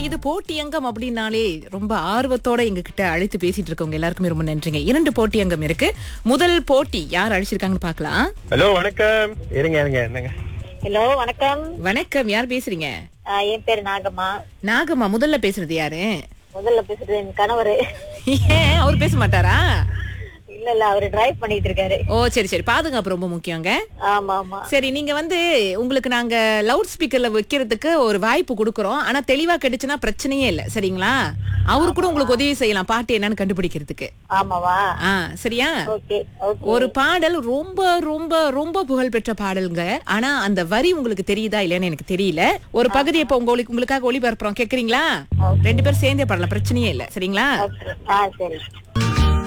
இது போட்டியங்கம் அப்படின்னாலே ரொம்ப ஆர்வத்தோட எங்க கிட்ட அழைத்து பேசிட்டு இருக்கவங்க எல்லாருக்குமே ரொம்ப நன்றிங்க இரண்டு போட்டியங்கம் இருக்கு முதல் போட்டி யார் அழைச்சிருக்காங்கன்னு பார்க்கலாம் ஹலோ வணக்கம் இருங்க இருங்க என்னங்க ஹலோ வணக்கம் வணக்கம் யார் பேசுறீங்க ஆஹ் என் பேரு நாகம்மா நாகம்மா முதல்ல பேசுறது யாரு முதல்ல பேசுறது என் கணவர் ஏன் அவர் பேச மாட்டாரா இல்ல இல்ல அவரு டிரைவ் பண்ணிட்டு இருக்காரு ஓ சரி சரி பாதுகாப்பு ரொம்ப முக்கியங்க ஆமா ஆமா சரி நீங்க வந்து உங்களுக்கு நாங்க லவுட் ஸ்பீக்கர்ல வைக்கிறதுக்கு ஒரு வாய்ப்பு கொடுக்கறோம் ஆனா தெளிவா கிடைச்சுன்னா பிரச்சனையே இல்ல சரிங்களா அவரு கூட உங்களுக்கு உதவி செய்யலாம் பாட்டு என்னன்னு கண்டுபிடிக்கிறதுக்கு ஆமாவா ஆ சரியா ஓகே ஓகே ஒரு பாடல் ரொம்ப ரொம்ப ரொம்ப புகழ்பெற்ற பாடலுங்க ஆனா அந்த வரி உங்களுக்கு தெரியுதா இல்லையான்னு எனக்கு தெரியல ஒரு பகுதி இப்ப உங்களுக்கு உங்களுக்காக ஒளிபரப்புறோம் கேக்குறீங்களா ரெண்டு பேரும் சேர்ந்தே பாடலாம் பிரச்சனையே இல்ல சரிங்களா ஓகே ஆ சரி